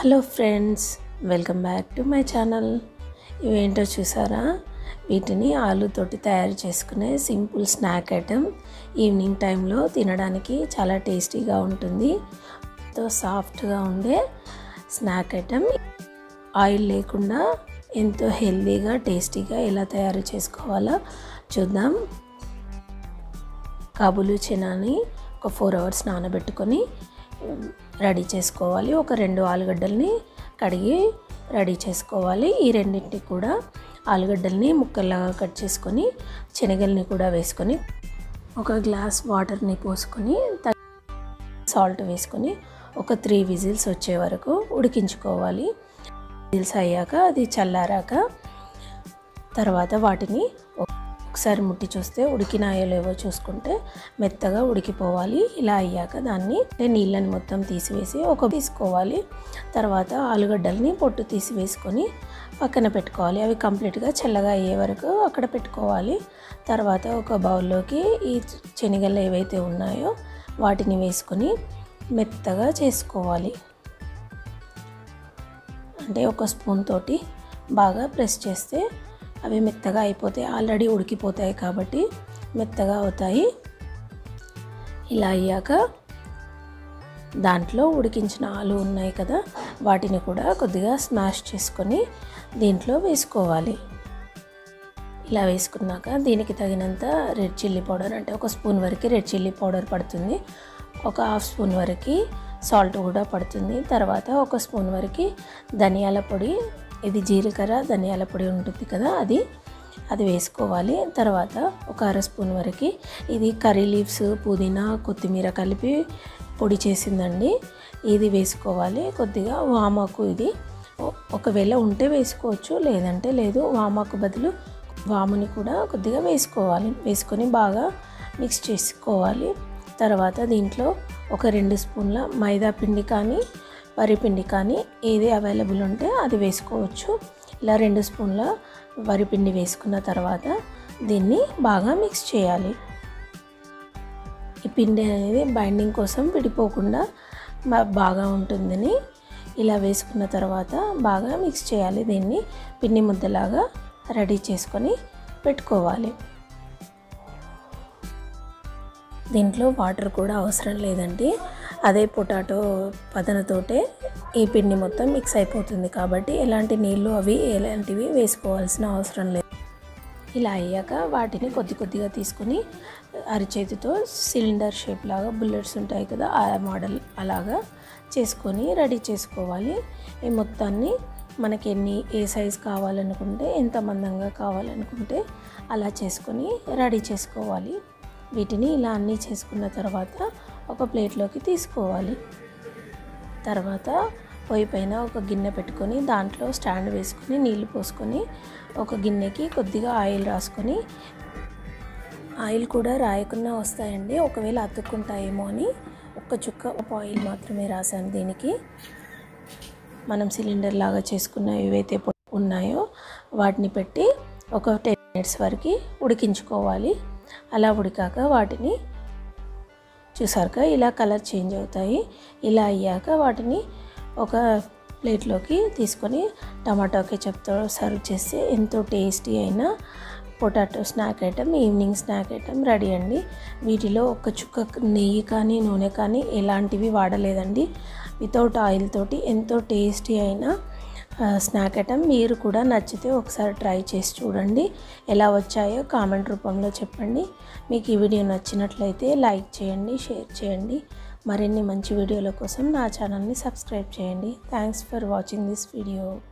hello friends welcome back to my channel ఇవేంటో చూసారా వీటిని ఆలుతోటి తయారు చేసుకునే సింపుల్ స్నాక్ ఐటెం ఈవినింగ్ టైంలో తినడానికి చాలా టేస్టీగా ఉంటుంది ఎంతో సాఫ్ట్గా ఉండే స్నాక్ ఐటెం ఆయిల్ లేకుండా ఎంతో హెల్తీగా టేస్టీగా ఎలా తయారు చేసుకోవాలో చూద్దాం కాబులు చెనాని ఒక ఫోర్ అవర్స్ నానబెట్టుకొని రెడీ చేసుకోవాలి ఒక రెండు ఆలుగడ్డల్ని కడిగి రెడీ చేసుకోవాలి ఈ రెండింటిని కూడా ఆలుగడ్డల్ని ముక్కల్లాగా కట్ చేసుకొని శనగల్ని కూడా వేసుకొని ఒక గ్లాస్ వాటర్ని పోసుకొని సాల్ట్ వేసుకొని ఒక త్రీ విజిల్స్ వచ్చే వరకు ఉడికించుకోవాలి విజిల్స్ అయ్యాక అది చల్లారాక తర్వాత వాటిని ఒకసారి ముట్టి చూస్తే ఉడికినాయో లేవో చూసుకుంటే మెత్తగా ఉడికిపోవాలి ఇలా అయ్యాక దాన్ని నీళ్ళని మొత్తం తీసివేసి ఒక తీసుకోవాలి తర్వాత ఆలుగడ్డల్ని పొట్టు తీసివేసుకొని పక్కన పెట్టుకోవాలి అవి కంప్లీట్గా చల్లగా అయ్యే వరకు అక్కడ పెట్టుకోవాలి తర్వాత ఒక బౌల్లోకి ఈ శనగలు ఏవైతే ఉన్నాయో వాటిని వేసుకొని మెత్తగా చేసుకోవాలి అంటే ఒక స్పూన్ తోటి బాగా ప్రెస్ చేస్తే అవి మెత్తగా అయిపోతాయి ఆల్రెడీ ఉడికిపోతాయి కాబట్టి మెత్తగా అవుతాయి ఇలా అయ్యాక దాంట్లో ఉడికించిన ఆలు ఉన్నాయి కదా వాటిని కూడా కొద్దిగా స్మాష్ చేసుకొని దీంట్లో వేసుకోవాలి ఇలా వేసుకున్నాక దీనికి తగినంత రెడ్ చిల్లీ పౌడర్ అంటే ఒక స్పూన్ వరకు రెడ్ చిల్లీ పౌడర్ పడుతుంది ఒక హాఫ్ స్పూన్ వరకు సాల్ట్ కూడా పడుతుంది తర్వాత ఒక స్పూన్ వరకు ధనియాల పొడి ఇది జీలకర్ర ధనియాల పొడి ఉంటుంది కదా అది అది వేసుకోవాలి తర్వాత ఒక అర స్పూన్ వరకు ఇది కర్రీ లీవ్స్ పుదీనా కొత్తిమీర కలిపి పొడి చేసిందండి ఇది వేసుకోవాలి కొద్దిగా వామాకు ఇది ఒకవేళ ఉంటే వేసుకోవచ్చు లేదంటే లేదు వామాకు బదులు వాముని కూడా కొద్దిగా వేసుకోవాలి వేసుకొని బాగా మిక్స్ చేసుకోవాలి తర్వాత దీంట్లో ఒక రెండు స్పూన్ల మైదా పిండి కానీ వరిపిండి కానీ ఏది అవైలబుల్ ఉంటే అది వేసుకోవచ్చు ఇలా రెండు స్పూన్ల వరిపిండి వేసుకున్న తర్వాత దీన్ని బాగా మిక్స్ చేయాలి ఈ పిండి అనేది బైండింగ్ కోసం విడిపోకుండా బాగా ఉంటుందని ఇలా వేసుకున్న తర్వాత బాగా మిక్స్ చేయాలి దీన్ని పిండి ముద్దలాగా రెడీ చేసుకొని పెట్టుకోవాలి దీంట్లో వాటర్ కూడా అవసరం లేదండి అదే పొటాటో పదనతోటే ఈ పిండి మొత్తం మిక్స్ అయిపోతుంది కాబట్టి ఎలాంటి నీళ్ళు అవి ఎలాంటివి వేసుకోవాల్సిన అవసరం లేదు ఇలా అయ్యాక వాటిని కొద్ది కొద్దిగా తీసుకొని అరిచేతితో సిలిండర్ షేప్ లాగా బుల్లెట్స్ ఉంటాయి కదా ఆ మోడల్ అలాగా చేసుకొని రెడీ చేసుకోవాలి ఈ మొత్తాన్ని మనకి ఎన్ని ఏ సైజ్ కావాలనుకుంటే ఎంత మందంగా కావాలనుకుంటే అలా చేసుకొని రెడీ చేసుకోవాలి వీటిని ఇలా అన్నీ చేసుకున్న తర్వాత ఒక ప్లేట్లోకి తీసుకోవాలి తర్వాత పొయ్యి పైన ఒక గిన్నె పెట్టుకొని దాంట్లో స్టాండ్ వేసుకొని నీళ్లు పోసుకొని ఒక గిన్నెకి కొద్దిగా ఆయిల్ రాసుకొని ఆయిల్ కూడా రాయకుండా వస్తాయండి ఒకవేళ అతుక్కుంటాయేమో అని ఒక్క చుక్క ఆయిల్ మాత్రమే రాశాను దీనికి మనం సిలిండర్ లాగా చేసుకున్న ఏవైతే ఉన్నాయో వాటిని పెట్టి ఒక టెన్ మినిట్స్ వరకు ఉడికించుకోవాలి అలా ఉడికాక వాటిని చూసారుగా ఇలా కలర్ చేంజ్ అవుతాయి ఇలా అయ్యాక వాటిని ఒక ప్లేట్లోకి తీసుకొని టమాటో కెచప్తో సర్వ్ చేస్తే ఎంతో టేస్టీ అయిన potato snack item evening snack item ready అండి వీటిలో ఒక చుక్క నెయ్యి కానీ నూనె కానీ ఎలాంటివి వాడలేదండి వితౌట్ ఆయిల్ తోటి ఎంతో టేస్టీ అయిన స్నాక్ ఐటమ్ మీరు కూడా నచ్చితే ఒకసారి ట్రై చేసి చూడండి ఎలా వచ్చాయో కామెంట్ రూపంలో చెప్పండి మీకు ఈ వీడియో నచ్చినట్లయితే లైక్ చేయండి షేర్ చేయండి మరిన్ని మంచి వీడియోల కోసం నా ఛానల్ని సబ్స్క్రైబ్ చేయండి thanks for watching this video